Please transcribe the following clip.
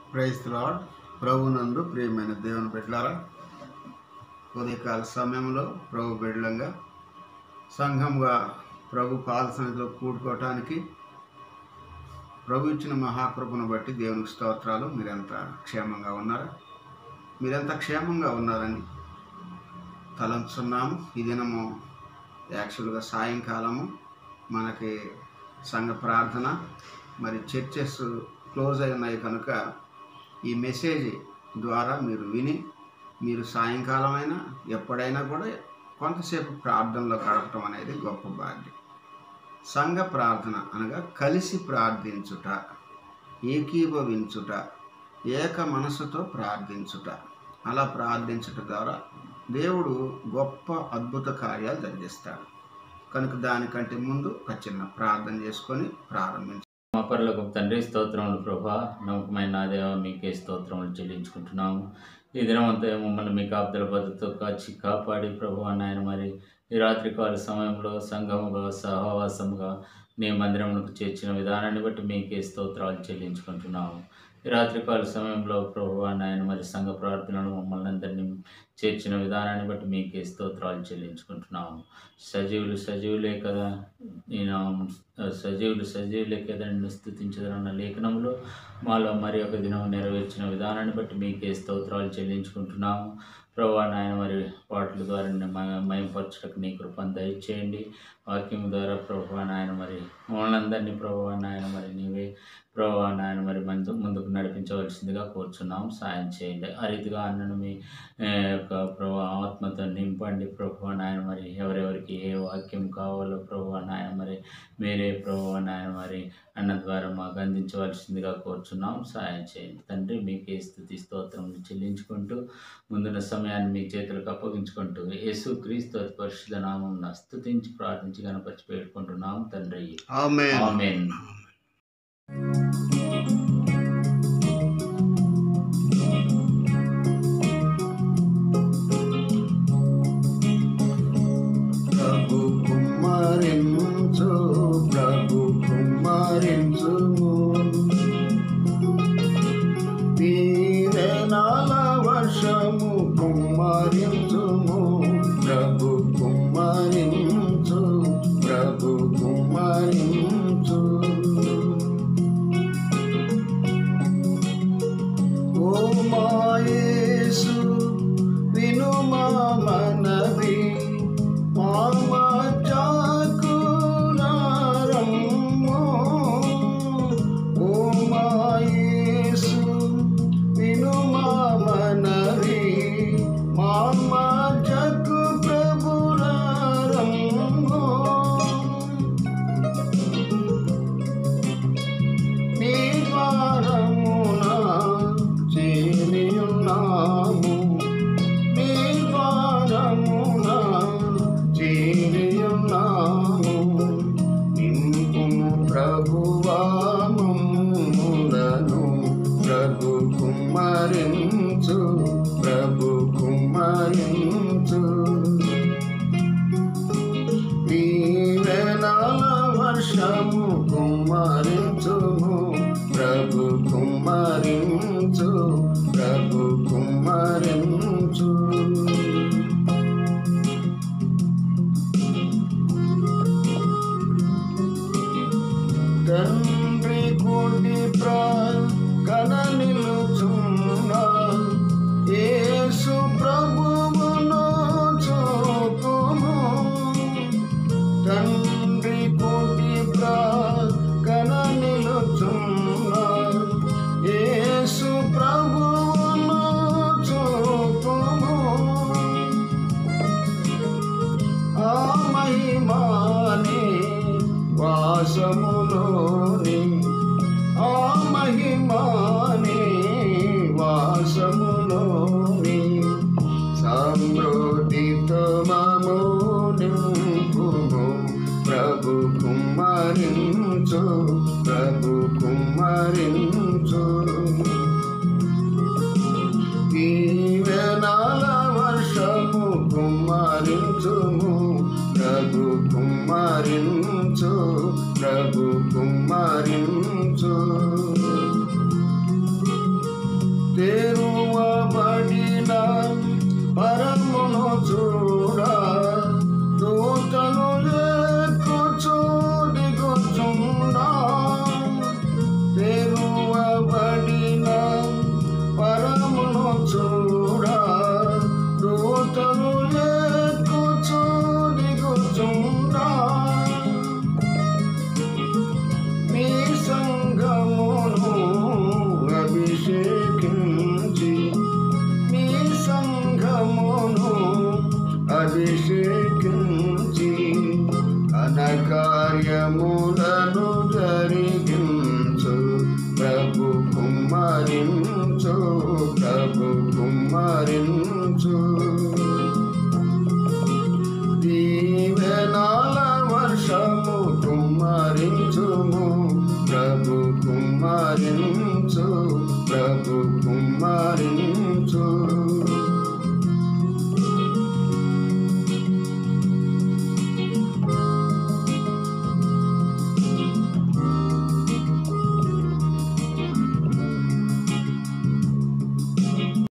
praise lord ప్రభునందు ప్రియమైన దేవుని బిడ్డలారా ఉదయకాల సమయంలో ప్రభు బిడ్డలంగా సంఘంగా ప్రభు పాదసన్నిధిలో కూడుకోవటానికి ప్రభు ఇచ్చిన మహాకృపను బట్టి దేవునికి స్తోత్రాలు మీరెంత క్షేమంగా ఉన్నారా మీరెంత క్షేమంగా ఉన్నారని తలంచున్నాము ఈ దినము యాక్చువల్గా సాయంకాలము మనకి సంఘ ప్రార్థన మరి చర్చెస్ క్లోజ్ అయి ఉన్నాయి కనుక ఈ మెసేజ్ ద్వారా మీరు విని మీరు సాయంకాలమైనా ఎప్పుడైనా కూడా కొంతసేపు ప్రార్థనలో గడపటం అనేది గొప్ప భాగ్యం సంఘ ప్రార్థన అనగా కలిసి ప్రార్థించుట ఏకీభవించుట ఏక మనసుతో ప్రార్థించుట అలా ప్రార్థించుట ద్వారా దేవుడు గొప్ప అద్భుత కార్యాలు జరిగిస్తాడు కనుక దానికంటే ముందు ఒక చిన్న ప్రార్థన చేసుకొని ప్రారంభించాలి మా పరులకు తండ్రి స్తోత్రములు ప్రభా నమ్మకమైన నా దేవ మీకే స్తోత్రములు చెల్లించుకుంటున్నాము ఈ దినమంతా మమ్మల్ని మీ కాపుదల భద్రతతో కాచి కాపాడి ప్రభు నాయన మరి ఈ రాత్రికాల సమయంలో సంఘముగా సహవాసముగా నీ మందిరమునకు చేర్చిన విధానాన్ని బట్టి మీకే స్తోత్రాలు చెల్లించుకుంటున్నాము ఈ రాత్రికాల సమయంలో ప్రభు నాయన మరి సంఘ ప్రార్థనలు మమ్మల్ని అందరినీ చేర్చిన విధానాన్ని బట్టి మీకే స్తోత్రాలు చెల్లించుకుంటున్నాము సజీవులు సజీవులే కదా నేను సజీవులు సజీవులే కదా నిన్ను స్థుతించదన్న లేఖనంలో మాలో మరి ఒక దినం నెరవేర్చిన విధానాన్ని బట్టి మీకే స్తోత్రాలు చెల్లించుకుంటున్నాము ప్రభా నాయన మరి వాటి ద్వారా నిన్ను మ- మయంపరచుటకు నీ కృపను దయచేయండి వాక్యం ద్వారా ప్రభా నాయన మరి మమ్మల్ని అందరినీ ప్రభా నాయన మరి నీవే ప్రభా నాయన మరి ముందు ముందుకు నడిపించవలసిందిగా కోరుచున్నాం సాయం చేయండి ఆ రీతిగా అన్నను మీ ఏ, యొక్క ప్రభా ఆత్మతో నింపండి ప్రభు నాయన మరి ఎవరెవరికి ఏ వాక్యం కావాలో ప్రభు నాయన మరి మీరే ప్రభు నాయన మరి అన్న ద్వారా మాకు అందించవలసిందిగా కోరుచున్నాం సాయం చేయండి తండ్రి మీకే స్థుతి స్తోత్రములు చెల్లించుకుంటూ ముందున్న సమయాన్ని మీ చేతులకు అప్పగించుకుంటూ యేసు క్రీస్తు అతి పరిశుద్ధ నామం స్తుతించి ప్రార్థించి కనపరిచి పెట్టుకుంటున్నాం తండ్రి ఆమేన్ ఆమేన్ ప్రభు కుమ్మరించు ప్రభు కుమ్మరించుము దీవెనాల వర్షము కుమ్మరించుము ప్రభు కుమ్మరించు ప్రభు కుమ్మరించు ఓ మాయేసు విను మా మనవి మామ జాకులారమ్మో ఓ మాయేసు విను మా మనవి మామ జగు ప్రభులారమ్మో నీ ద్వారమున చేరియున్నాము నీ ద్వారమున చేరియున్నాము నింపుము ప్రభువామములను ప్రభు కుమ్మరించు ప్రభు కుమ్మరించు దీవెనాల వర్షము కుమ్మరించుము ప్రభు కుమ్మరించు ప్రభు కుమ్మరించు తండ్రి కుడి ప్రకన నిలుచున్న యేసు ప్రభువును చూపుము తండ్రి కుడి ప్రకన నిలుచున్న యేసు తెరువబడిన పరమును చూడ దూతలు ఎక్కుచూ దిగుచుండా తెరువబడిన పరమును చూడ దూతలు ఎక్కుచూ దిగుచుండా మీ సంగమును అభిషేకించి మీ సంగమును అభిషేకించి అనకార్యములను జరిగించు ప్రభు కుమ్మరించు ప్రభు కుమ్మరించు దీవెనాల వర్షము కుమ్మరించుము ప్రభు కుమ్మరించు ప్రభు కుమ్మరించు